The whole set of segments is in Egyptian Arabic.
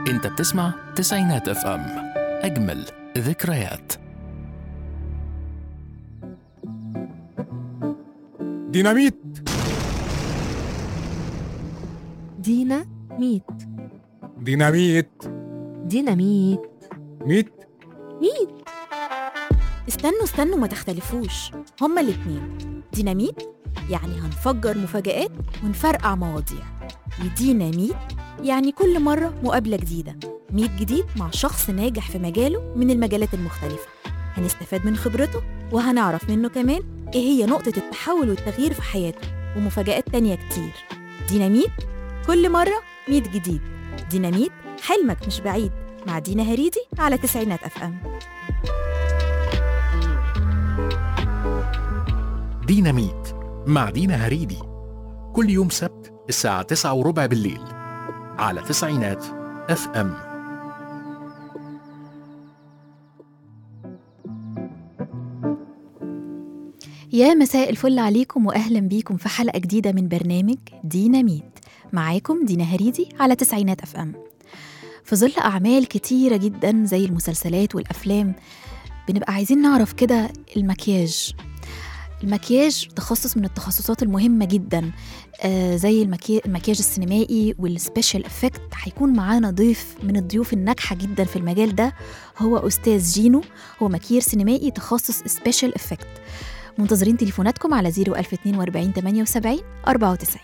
انت بتسمع تسعينات اف ام اجمل ذكريات ديناميت دينا ميت ديناميت ديناميت ميت ميت استنوا استنوا ما تختلفوش هما الاتنين ديناميت يعني هنفجر مفاجآت ونفرقع مواضيع وديناميت يعني كل مرة مقابلة جديدة ميت جديد مع شخص ناجح في مجاله من المجالات المختلفة هنستفاد من خبرته وهنعرف منه كمان ايه هي نقطة التحول والتغيير في حياته ومفاجآت تانية كتير ديناميت كل مرة ميت جديد ديناميت حلمك مش بعيد مع دينا هريدي على تسعينات اف ام ديناميت مع دينا هريدي كل يوم سبت الساعة تسعة وربع بالليل على تسعينات اف ام يا مساء الفل عليكم واهلا بيكم في حلقه جديده من برنامج ديناميت معاكم دينا هريدي على تسعينات اف ام في ظل اعمال كتيره جدا زي المسلسلات والافلام بنبقى عايزين نعرف كده المكياج المكياج تخصص من التخصصات المهمة جدا آه زي المكي... المكياج السينمائي والسبيشال افكت هيكون معانا ضيف من الضيوف الناجحة جدا في المجال ده هو أستاذ جينو هو مكير سينمائي تخصص سبيشال افكت منتظرين تليفوناتكم على 01042 78 94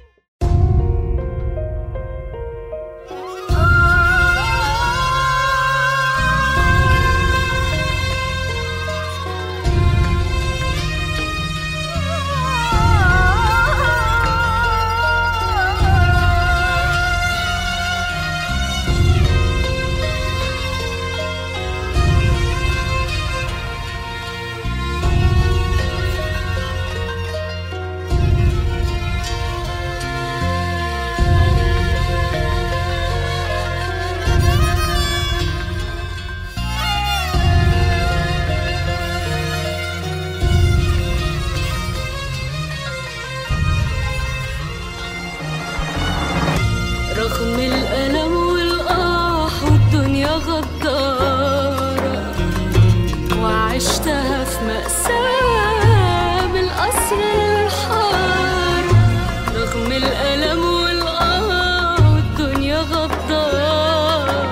رغم الألم والآح والدنيا غدارة وعشتها في مأساة بالقصر الحار رغم الألم والآح والدنيا غدارة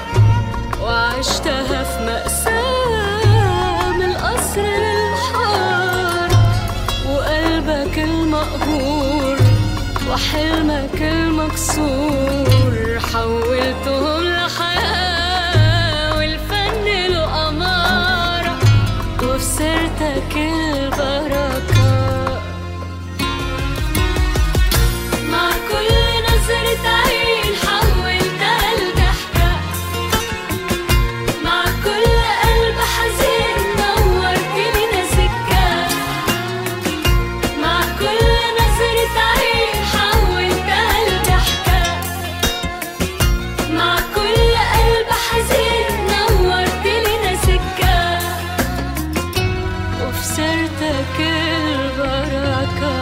وعشتها في مأساة بالقصر الحار وقلبك المقهور وحلمك المكسور حولتهم لحياة والفن له أمارة وفي سيرتك البركة مع كل نظرة عين حولتها لضحكة مع كل قلب حزين نورت لنا سكة مع كل نظرة عين حولتها لضحكة مع كل قلب حزين نورت لنا سكة وفي سيرتك البركة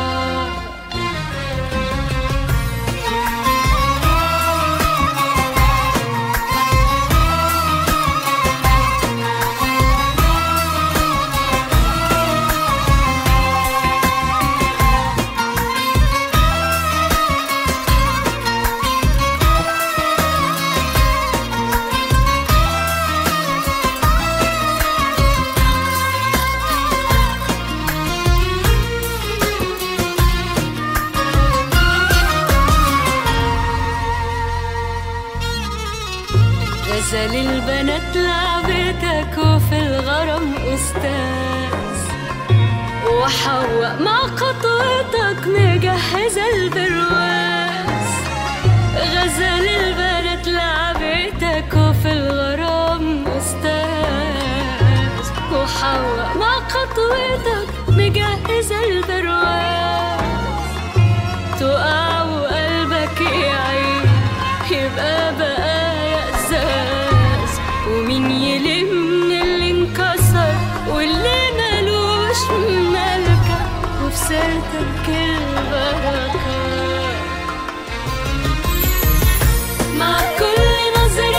غزل البنات لعبتك وفي الغرام أستاذ وحواء مع خطوتك مجهزة البرواز غزل البنات لعبتك وفي الغرام أستاذ وحواء مع خطوتك مجهزة البرواز تقع وقلبك يعيب يبقى بقى يأزاز ومين يلم اللي انكسر واللي ملوش ملكة وفي سيرتك البركة مع كل نظرة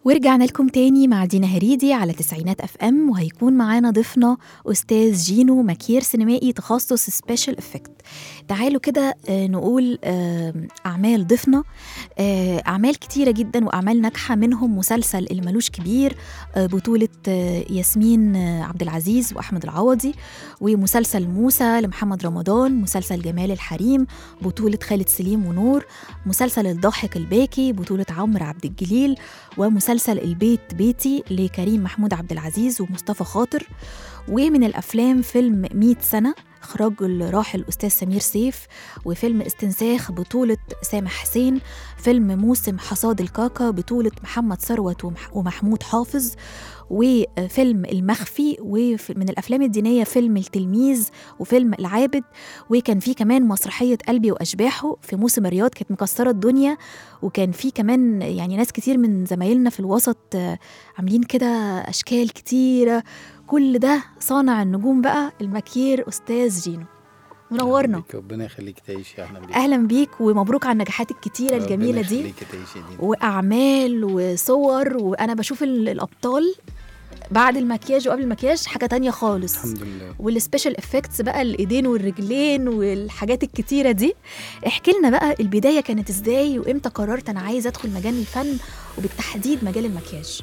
ورجعنا لكم تاني مع دينا هريدي على تسعينات اف ام وهيكون معانا ضيفنا استاذ جينو ماكير سينمائي تخصص سبيشال افكت تعالوا كده آه، نقول آه، اعمال ضيفنا آه، اعمال كتيره جدا واعمال ناجحه منهم مسلسل اللي ملوش كبير آه، بطوله آه، ياسمين آه، عبد العزيز واحمد العوضي ومسلسل موسى لمحمد رمضان مسلسل جمال الحريم بطوله خالد سليم ونور مسلسل الضاحك الباكي بطوله عمرو عبد الجليل ومسلسل البيت بيتي لكريم محمود عبد العزيز ومصطفى خاطر ومن الأفلام فيلم 100 سنة إخراج الراحل الأستاذ سمير سيف وفيلم استنساخ بطولة سامح حسين فيلم موسم حصاد الكاكا بطولة محمد ثروت ومح- ومحمود حافظ وفيلم المخفي ومن الأفلام الدينية فيلم التلميذ وفيلم العابد وكان في كمان مسرحية قلبي وأشباحه في موسم الرياض كانت مكسرة الدنيا وكان في كمان يعني ناس كتير من زمايلنا في الوسط آه، عاملين كده أشكال كتيرة كل ده صانع النجوم بقى المكير أستاذ جينو منورنا بيك، ربنا يخليك تعيشي اهلا بيك أهلا بيك ومبروك على النجاحات الكتيرة ربنا الجميلة دي يخليكي تعيشي دي وأعمال وصور وأنا بشوف ال- الأبطال بعد المكياج وقبل المكياج حاجة تانية خالص الحمد لله والسبيشال افكتس بقى الايدين والرجلين والحاجات الكتيره دي احكي لنا بقى البدايه كانت ازاي وامتى قررت انا عايزه ادخل مجال الفن وبالتحديد مجال المكياج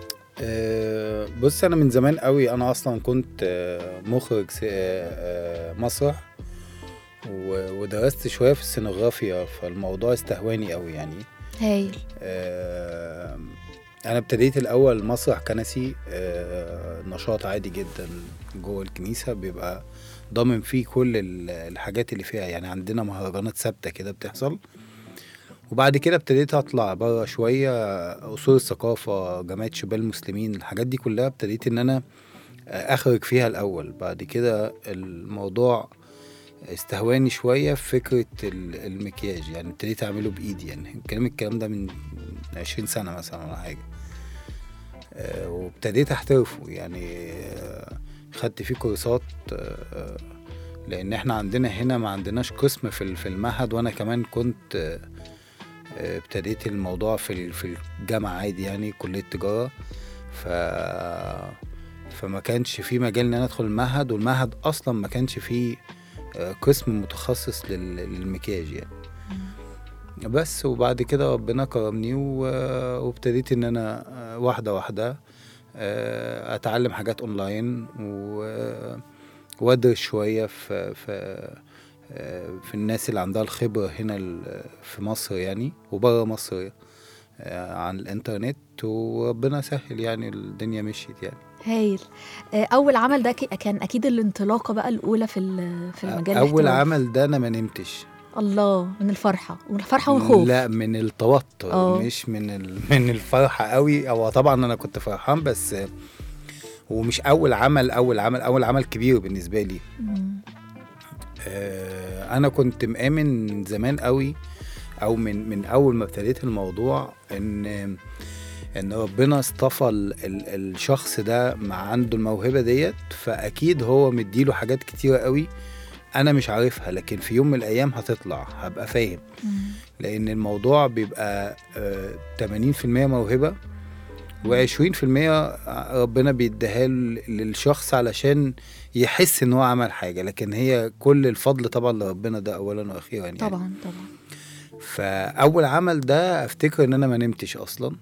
أه بص انا من زمان قوي انا اصلا كنت آه، مخرج س- آه، آه، مسرح و- ودرست شويه في السينوغرافيا فالموضوع استهواني قوي يعني هايل آه، انا ابتديت الاول مسرح كنسي آه، نشاط عادي جدا جوه الكنيسه بيبقى ضامن فيه كل ال- الحاجات اللي فيها يعني عندنا مهرجانات ثابته كده بتحصل وبعد كده ابتديت اطلع بره شويه اصول الثقافه جمعيه شباب المسلمين الحاجات دي كلها ابتديت ان انا اخرج فيها الاول بعد كده الموضوع استهواني شويه في فكره ال- المكياج يعني ابتديت اعمله بايدي يعني الكلام الكلام ده من 20 سنه مثلا ولا حاجه آه، وابتديت احترفه يعني آه، خدت فيه كورسات آه، آه، لان احنا عندنا هنا ما عندناش قسم في ال- في المعهد وانا كمان كنت آه، آه، ابتديت الموضوع في ال- في الجامعه عادي يعني كليه تجاره ف فما كانش في مجال ان انا ادخل المعهد والمعهد اصلا ما كانش فيه آه، قسم متخصص لل- للمكياج يعني بس وبعد كده ربنا كرمني و- وابتديت ان انا آه، واحده واحده آه، اتعلم حاجات اونلاين و- وادرس شويه في في آه، في الناس اللي عندها الخبره هنا ال- في مصر يعني وبره مصر آه، عن الانترنت وربنا سهل يعني الدنيا مشيت يعني هايل آه، اول عمل ده ك- كان اكيد الانطلاقه بقى الاولى في ال- في المجال اول الاحترافي. عمل ده انا ما نمتش الله من الفرحه من الفرحه والخوف لا من التوتر آه. مش من ال... من الفرحه قوي هو طبعا انا كنت فرحان بس ومش اول عمل اول عمل اول عمل كبير بالنسبه لي مم. آه، انا كنت مآمن من زمان قوي او من من اول ما ابتديت الموضوع ان ان ربنا اصطفى ال ال الشخص ده مع عنده الموهبه ديت فاكيد هو مديله حاجات كتيره قوي انا مش عارفها لكن في يوم من الايام هتطلع هبقى فاهم مم. لان الموضوع بيبقى آه، 80% موهبه و20% ربنا بيديها ل- للشخص علشان يحس ان هو عمل حاجه لكن هي كل الفضل طبعا لربنا ده اولا واخيرا يعني طبعا طبعا فاول عمل ده افتكر ان انا ما نمتش اصلا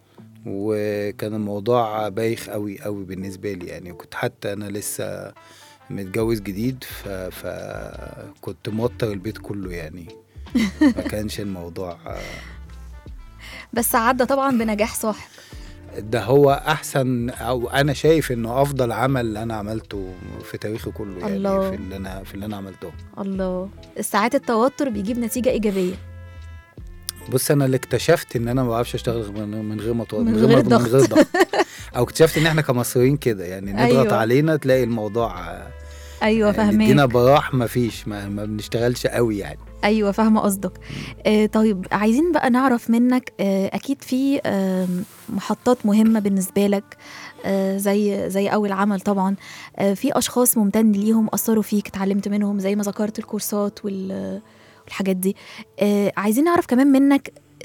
وكان الموضوع بايخ قوي قوي بالنسبه لي يعني كنت حتى انا لسه متجوز جديد ف... فكنت موتر البيت كله يعني ما كانش الموضوع بس عدى طبعا بنجاح ساحق ده هو احسن او انا شايف انه افضل عمل انا عملته في تاريخي كله يعني الله. في اللي انا في اللي انا عملته الله ساعات التوتر بيجيب نتيجه ايجابيه بص انا اللي اكتشفت ان انا ما بعرفش اشتغل من من غير مطور من غير من ضغط. غير ضغط او اكتشفت ان احنا كمصريين كده يعني نضغط أيوة. أيوة. علينا تلاقي الموضوع آه، ايوه ندينا فاهماك براح ما فيش ما, ما بنشتغلش قوي يعني ايوه فاهمه قصدك آه طيب عايزين بقى نعرف منك آه اكيد في آه محطات مهمه بالنسبه لك آه زي زي اول عمل طبعا آه في اشخاص ممتن ليهم اثروا فيك اتعلمت منهم زي ما ذكرت الكورسات وال والحاجات دي آه عايزين نعرف كمان منك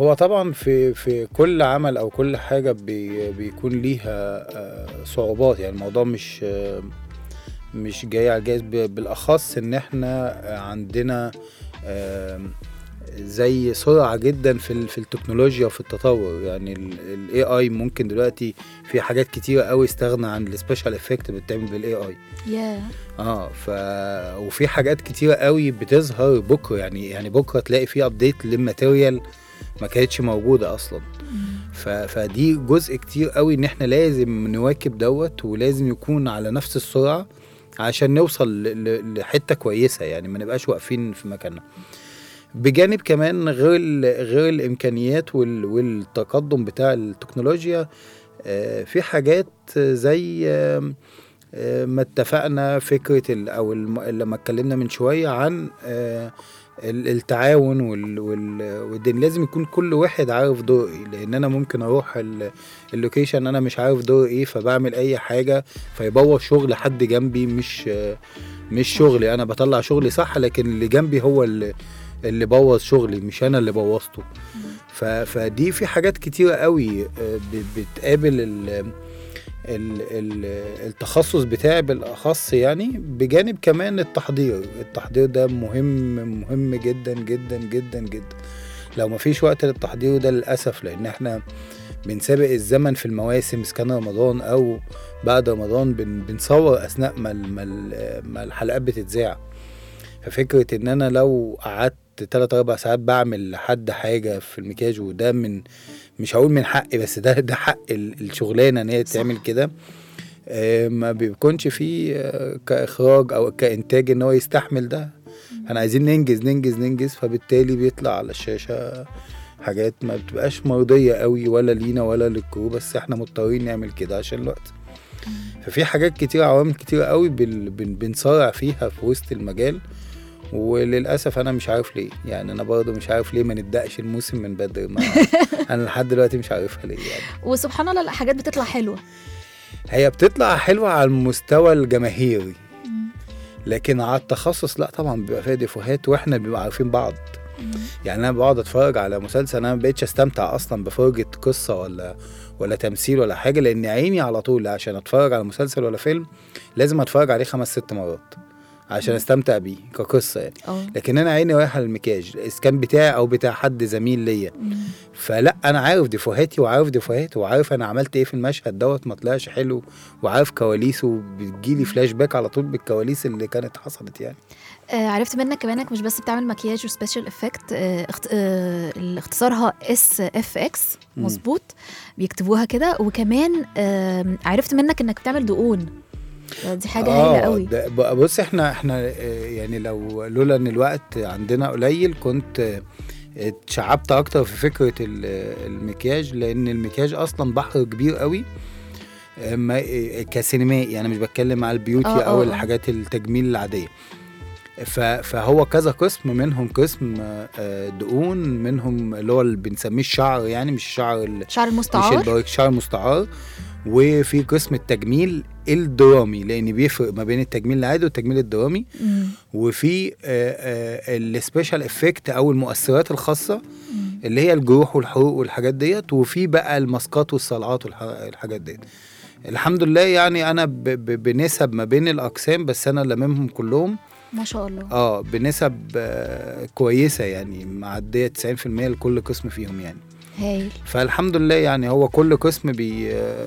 هو طبعا في في كل عمل او كل حاجه بي بيكون ليها آه، صعوبات يعني الموضوع مش آه، مش جاي على الجاهز ب- بالاخص ان احنا عندنا آم، زي سرعه جدا في ال- في التكنولوجيا وفي التطور يعني الاي اي ممكن دلوقتي في حاجات كتيره قوي استغنى عن السبيشال افكت بتتعمل بالاي اي يا اه ف وفي حاجات كتيره قوي بتظهر بكره يعني يعني بكره تلاقي في ابديت للماتيريال ما كانتش موجوده اصلا ف... فدي جزء كتير قوي ان احنا لازم نواكب دوت ولازم يكون على نفس السرعه عشان نوصل ل... ل... لحته كويسه يعني ما نبقاش واقفين في مكاننا بجانب كمان غير ال... غير الامكانيات وال... والتقدم بتاع التكنولوجيا آه، في حاجات زي آم، آه، ما اتفقنا فكره ال... او الم... لما اتكلمنا من شويه عن آه، ال- التعاون وال... وال... والدين لازم يكون كل واحد عارف دور ايه لان انا ممكن اروح ال... اللوكيشن انا مش عارف دور ايه فبعمل اي حاجه فيبوظ شغل حد جنبي مش آه، مش شغلي انا بطلع شغلي صح لكن اللي جنبي هو اللي اللي بوظ شغلي مش انا اللي بوظته ف... فدي في حاجات كتيره قوي آه، ب- بتقابل ال... ال... ال... التخصص بتاعي بالاخص يعني بجانب كمان التحضير التحضير ده مهم مهم جدا جدا جدا جدا لو ما فيش وقت للتحضير ده للاسف لان احنا بنسابق الزمن في المواسم إذا كان رمضان او بعد رمضان بن... بنصور اثناء ما ال- ما ال- ما الحلقات بتتذاع ففكره ان انا لو قعدت تلات اربع ساعات بعمل لحد حاجه في المكياج وده من مش هقول من حقي بس ده ده حق ال- الشغلانه ان هي تعمل كده آه، ما بيكونش فيه آه، كاخراج او كانتاج ان هو يستحمل ده احنا عايزين ننجز ننجز ننجز فبالتالي بيطلع على الشاشه حاجات ما بتبقاش مرضيه قوي ولا لينا ولا للكرو بس احنا مضطرين نعمل كده عشان الوقت ففي حاجات كتير عوامل كتير قوي بن- بن- بنصارع فيها في وسط المجال وللاسف انا مش عارف ليه يعني انا برضه مش عارف ليه ما نبداش الموسم من بدري ما انا لحد دلوقتي مش عارفها ليه يعني وسبحان الله لا حاجات بتطلع حلوه هي بتطلع حلوه على المستوى الجماهيري لكن على التخصص لا طبعا بيبقى فيها ديفوهات واحنا بنبقى عارفين بعض يعني انا بقعد اتفرج على مسلسل انا ما بقتش استمتع اصلا بفرجه قصه ولا ولا تمثيل ولا حاجه لان عيني على طول عشان اتفرج على مسلسل ولا فيلم لازم اتفرج عليه خمس ست مرات عشان استمتع بيه كقصه يعني اه لكن انا عيني رايحه للمكياج اذا كان بتاعي او بتاع حد زميل ليا فلا انا عارف ديفوهاتي وعارف ديفوهاته وعارف انا عملت ايه في المشهد دوت ما طلعش حلو وعارف كواليسه بتجيلي فلاش باك على طول بالكواليس اللي كانت حصلت يعني آه، عرفت منك كمان انك مش بس بتعمل مكياج وسبيشال افكت آه، اخت... آه، اللي اختصارها اس اف اكس مم. مظبوط بيكتبوها كده وكمان آه، عرفت منك انك بتعمل دقون آه، دي حاجه هايله قوي ده ب- بص احنا احنا آه، يعني لو لولا ان الوقت عندنا قليل كنت آه، اتشعبت اكتر في فكره ال- المكياج لان المكياج اصلا بحر كبير قوي آه، ما- آه، كسينمائي يعني مش بتكلم على البيوتي آه، او آه، آه. الحاجات التجميل العاديه ف- فهو كذا قسم منهم قسم آه، دقون منهم اللي هو اللي بنسميه الشعر يعني مش الشعر ال- شعر مش المستعار البارك شعر مستعار وفي قسم التجميل الدرامي لان بيفرق ما بين التجميل العادي والتجميل الدرامي مم. وفي السبيشال افكت او المؤثرات الخاصه اللي هي الجروح والحروق والحاجات ديت وفي بقى الماسكات والصلعات والحاجات ديت الحمد لله يعني انا ب- ب- بنسب ما بين الاقسام بس انا لممهم كلهم ما شاء الله اه بنسب آه كويسه يعني معديه 90% لكل قسم فيهم يعني هايل فالحمد لله يعني هو كل قسم بي آه،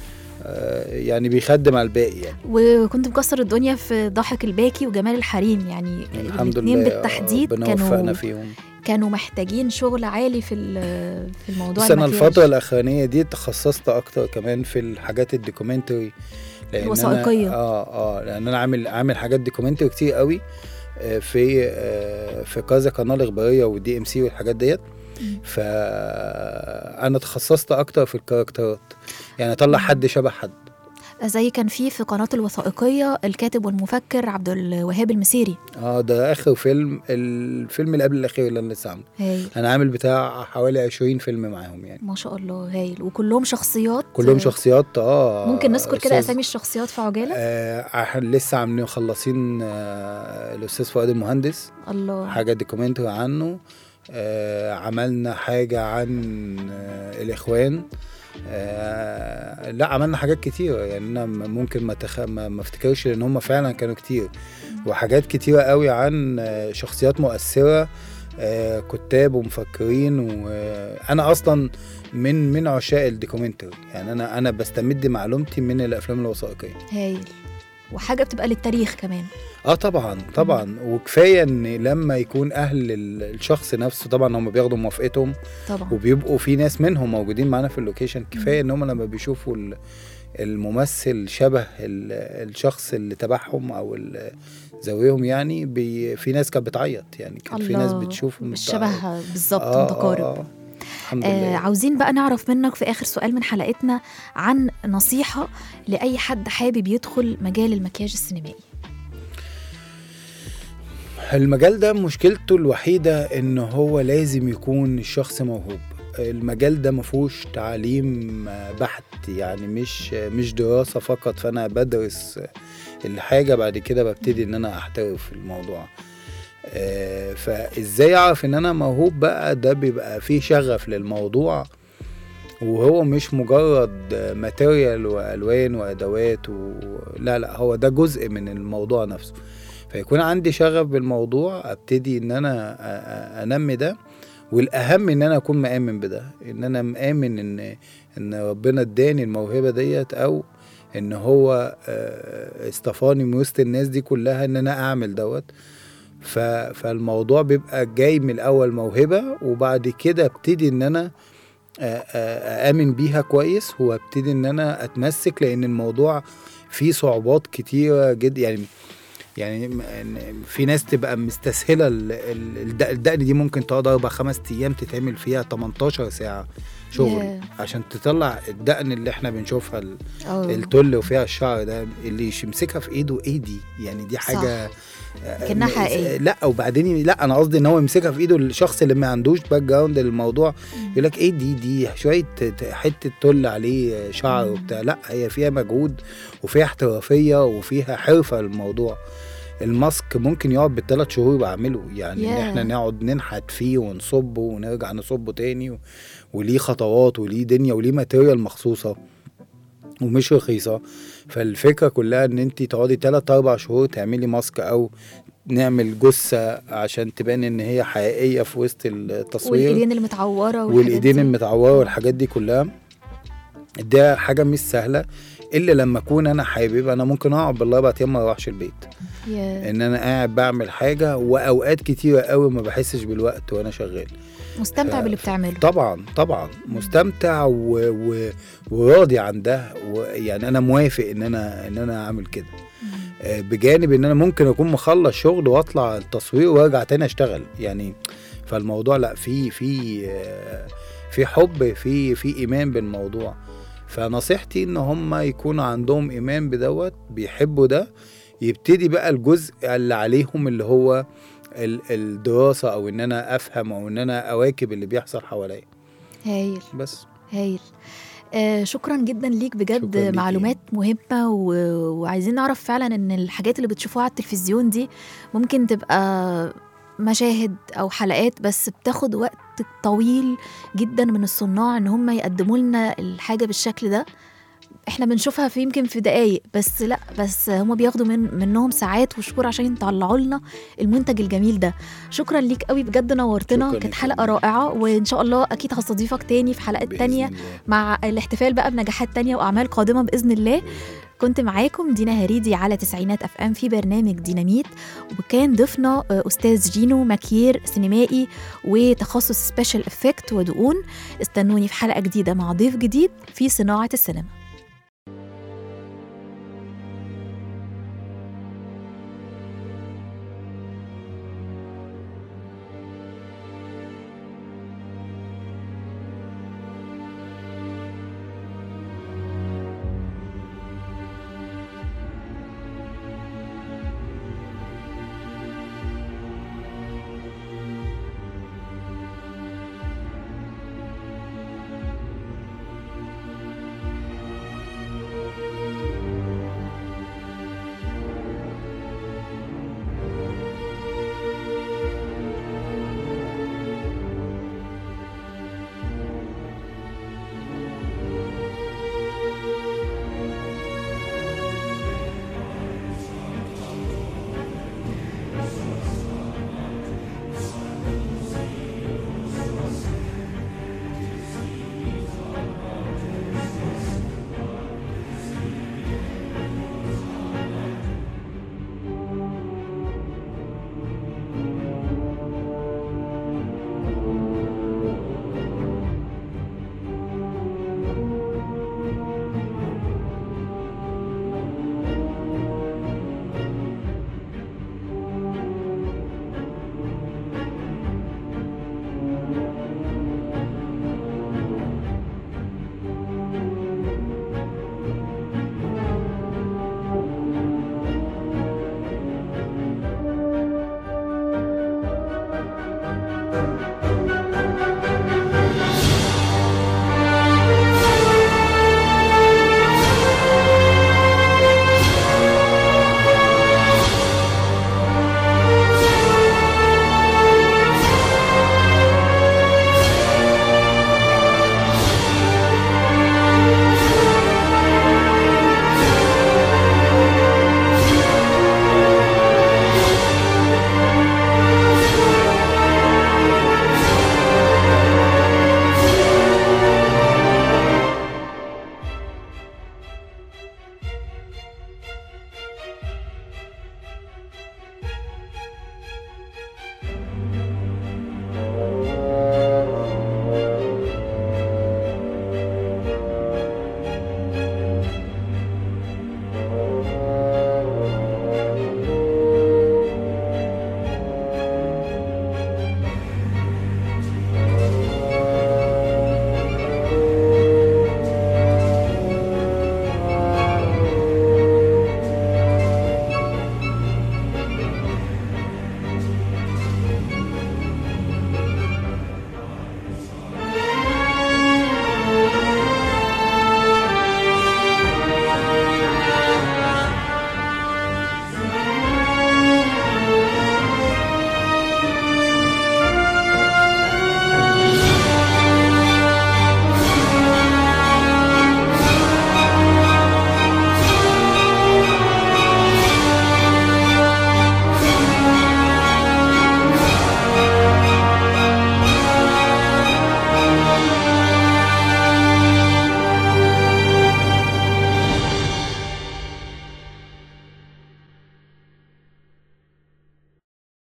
آه، يعني بيخدم على الباقي يعني وكنت مكسر الدنيا في ضحك الباكي وجمال الحريم يعني الحمد الاثنين لله بالتحديد ربنا وفقنا كانوا فيهم كانوا محتاجين شغل عالي في ال- في الموضوع بس انا المكياج. الفتره الاخرانيه دي تخصصت اكتر كمان في الحاجات الدوكيومنتري لان الوثائقية. أنا اه اه لان انا عامل عامل حاجات دوكيومنتري كتير قوي آه، في آه، في كذا قناه الاخباريه والدي ام سي والحاجات ديت فانا تخصصت اكتر في الكاركترات يعني اطلع حد شبه حد زي كان في في قناة الوثائقية الكاتب والمفكر عبد الوهاب المسيري اه ده اخر فيلم الفيلم اللي قبل الاخير اللي انا لسه عامله هايل انا عامل بتاع حوالي 20 فيلم معاهم يعني ما شاء الله هايل وكلهم شخصيات كلهم آه، شخصيات اه ممكن نذكر كده أستاذ- اسامي الشخصيات في عجالة آه احنا لسه عاملين مخلصين آه الاستاذ فؤاد المهندس الله حاجه دوكيومنتري عنه آه عملنا حاجة عن آه الإخوان آه لا عملنا حاجات كتيرة يعني أنا م- ممكن ما, تخ... ما ما افتكرش لأن هم فعلا كانوا كتير وحاجات كتيرة قوي عن آه شخصيات مؤثرة آه كتاب ومفكرين وأنا أصلا من من عشاق الدوكيومنتري يعني أنا أنا بستمد معلومتي من الأفلام الوثائقية هايل وحاجه بتبقى للتاريخ كمان اه طبعا طبعا وكفايه ان لما يكون اهل ال- الشخص نفسه طبعا هم بياخدوا موافقتهم طبعا وبيبقوا في ناس منهم موجودين معانا في اللوكيشن كفايه ان هم لما بيشوفوا ال- الممثل شبه ال- الشخص اللي تبعهم او ال- زاويهم يعني بي في ناس كانت بتعيط يعني كان في ناس الله، بتشوف الشبه بالظبط آه، متقارب آه، آه. الحمد آه لله عاوزين بقى نعرف منك في آخر سؤال من حلقتنا عن نصيحة لأي حد حابب يدخل مجال المكياج السينمائي المجال ده مشكلته الوحيدة ان هو لازم يكون الشخص موهوب المجال ده مفهوش تعليم بحت يعني مش مش دراسة فقط فانا بدرس الحاجة بعد كده ببتدي ان انا احترف في الموضوع آه، فازاي اعرف ان انا موهوب بقى ده بيبقى فيه شغف للموضوع وهو مش مجرد ماتيريال والوان وادوات و... لا لا هو ده جزء من الموضوع نفسه فيكون عندي شغف بالموضوع ابتدي ان انا أ- أ- انمي ده والاهم ان انا اكون مآمن بده ان انا مآمن ان ان ربنا اداني الموهبه ديت او ان هو آه، اصطفاني من وسط الناس دي كلها ان انا اعمل دوت ف... فالموضوع بيبقى جاي من الاول موهبه وبعد كده ابتدي ان انا آه، آه، اامن بيها كويس وابتدي ان انا اتمسك لان الموضوع فيه صعوبات كتيره جدا يعني يعني م- إن في ناس تبقى مستسهله ال- ال- الد- الدقن دي ممكن تقعد اربع خمس ايام تتعمل فيها 18 ساعه شغل ياه. عشان تطلع الدقن اللي احنا بنشوفها ال- أو التل وفيها الشعر ده اللي يمسكها في ايده ايه دي يعني دي حاجه آه، كأنها م- حقيقية. لا وبعدين لا انا قصدي ان هو يمسكها في ايده الشخص اللي ما عندوش باك جراوند للموضوع يقول لك ايه دي دي شويه ت- حته تل عليه شعر مم. وبتاع لا هي فيها مجهود وفيها احترافيه وفيها حرفه الموضوع الماسك ممكن يقعد بالثلاث شهور بعمله يعني ان ياه. احنا نقعد ننحت فيه ونصبه ونرجع نصبه تاني و... وليه خطوات وليه دنيا وليه ماتيريال مخصوصه ومش رخيصه فالفكره كلها ان انت تقعدي 3 4 شهور تعملي ماسك او نعمل جثه عشان تبان ان هي حقيقيه في وسط التصوير والايدين اللي متعوره والحاجات والايدين دي. المتعوره والحاجات دي كلها ده حاجه مش سهله الا لما اكون انا حابب انا ممكن اقعد بالاربع ايام ما اروحش البيت يا ان انا قاعد بعمل حاجه واوقات كتيره قوي ما بحسش بالوقت وانا شغال مستمتع ف- باللي بتعمله طبعا طبعا مستمتع و... و... وراضي عن ده ويعني انا موافق ان انا ان انا اعمل كده آه، بجانب ان انا ممكن اكون مخلص شغل واطلع التصوير وارجع تاني اشتغل يعني فالموضوع لا في في آه، في حب في في ايمان بالموضوع فنصيحتي ان هم يكونوا عندهم ايمان بدوت بيحبوا ده يبتدي بقى الجزء اللي عليهم اللي هو ال- الدراسه او ان انا افهم او ان انا اواكب اللي بيحصل حواليا هايل بس هايل آه شكرا جدا ليك بجد شكراً ليكي. معلومات مهمة و... وعايزين نعرف فعلا ان الحاجات اللي بتشوفوها على التلفزيون دي ممكن تبقى مشاهد او حلقات بس بتاخد وقت طويل جدا من الصناع ان هم يقدموا لنا الحاجة بالشكل ده احنا بنشوفها في يمكن في دقايق بس لا بس هم بياخدوا من منهم ساعات وشهور عشان يطلعوا لنا المنتج الجميل ده شكرا ليك قوي بجد نورتنا شكراً كانت ليك. حلقة رائعة وان شاء الله اكيد هستضيفك تاني في حلقات بإذن تانية الله. مع الاحتفال بقى بنجاحات تانية وأعمال قادمة بإذن الله كنت معاكم دينا هريدي على تسعينات أف أم في برنامج ديناميت وكان ضيفنا آه، أستاذ جينو ماكير سينمائي وتخصص سبيشال افكت ودقون استنوني في حلقة جديدة مع ضيف جديد في صناعة السينما